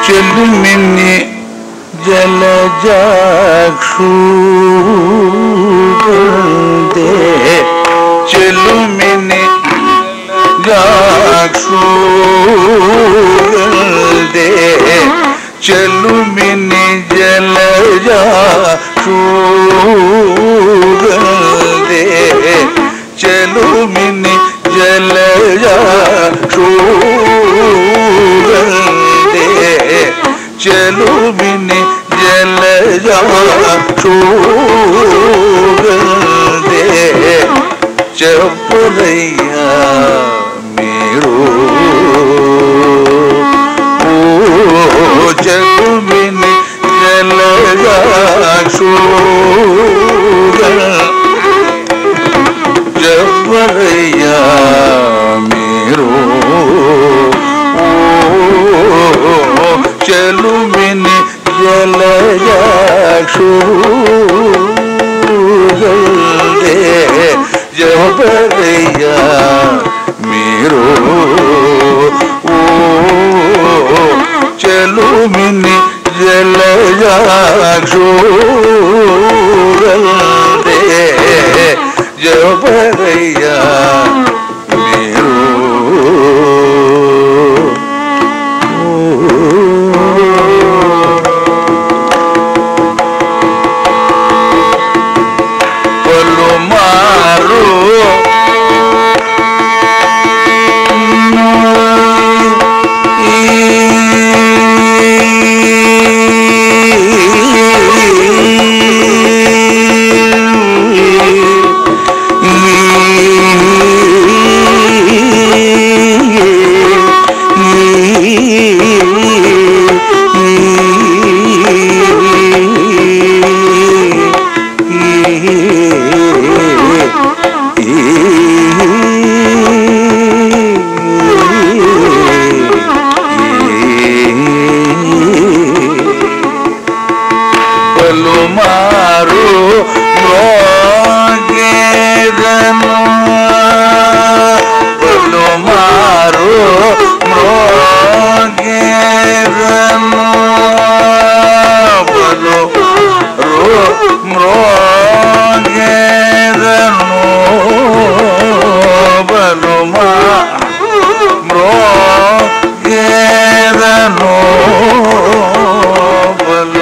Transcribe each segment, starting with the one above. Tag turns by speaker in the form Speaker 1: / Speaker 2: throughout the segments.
Speaker 1: చెల్లిమిన్ని జలజాక్షు చెల్లుమిని జాక్షు చెల్లుమిని జలజాక్షు చెలుమిని జలజాక్షు చెలుమిని జలజాక్షు చెప్పులయ్యా మీరు ఓ చెలుమిని జలజాక్షు చెప్పరయ్యా మీరు ఓ చెలుమిని జలజాక్షు జపరయ్యా మీరు ఓ చెలుమిని జలజాక్షు జపరయ్యా మీరు పలుమారు పలుమారు మ్రోగేదను పలుమారు మ్రోగేదను పలు రో మ్రోగేదను పలుమా మ్రోగేదను పలు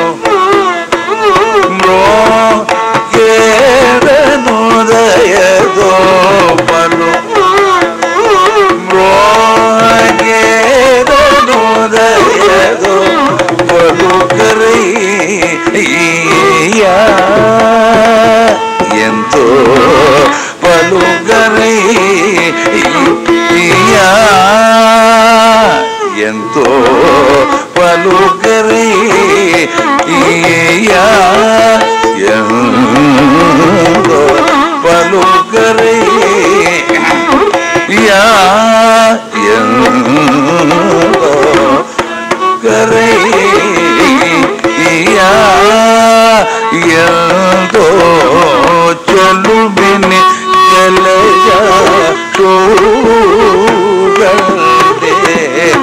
Speaker 1: మ్రోగేదనుదయదో పలు మ్రోగేదనుదయదో పలుకరయ్యా ఎంతో పలుకరయ్యా ఎంతో పలుకరయ్యా ఎంతో పలుకరయ్యా ఎంతో కరయ్యా ఎంతో చలుబిని జలజా చూగలే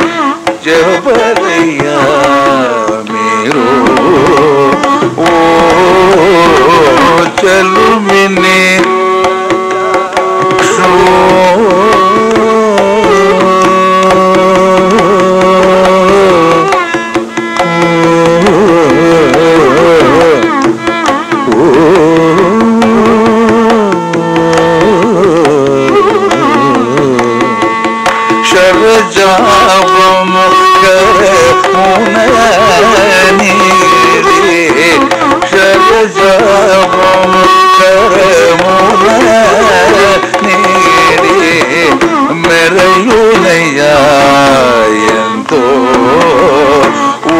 Speaker 1: జబరయ్యా మీరు ఓ చలుమిని శరజాబము కరమునని శరజాబము కరమునని మెరయునయ్యా ఎంతో ఓ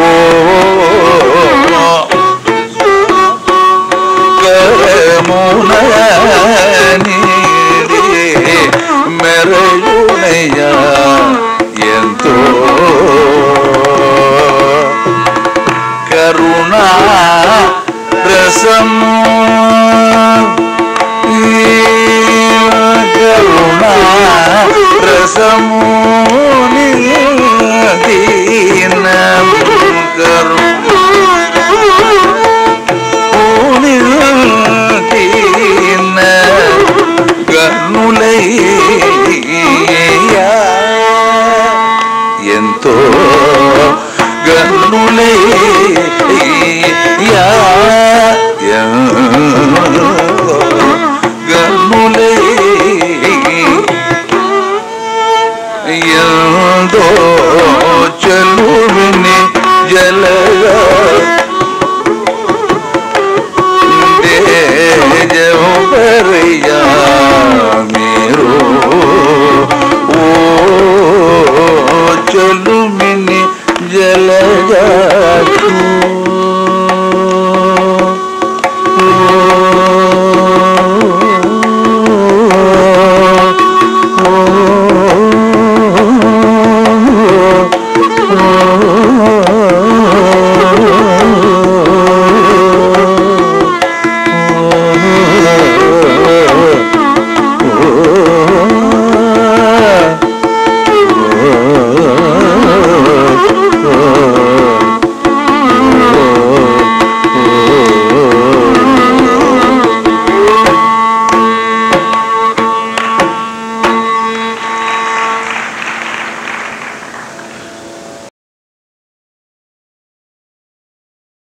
Speaker 1: కరమునని మెరయునయ్యా ఎంతో కరుణా రసము ఈ కరుణా రసము ఎంతో గన్నులే యా గన్నులే ఎందో చెలువిని జల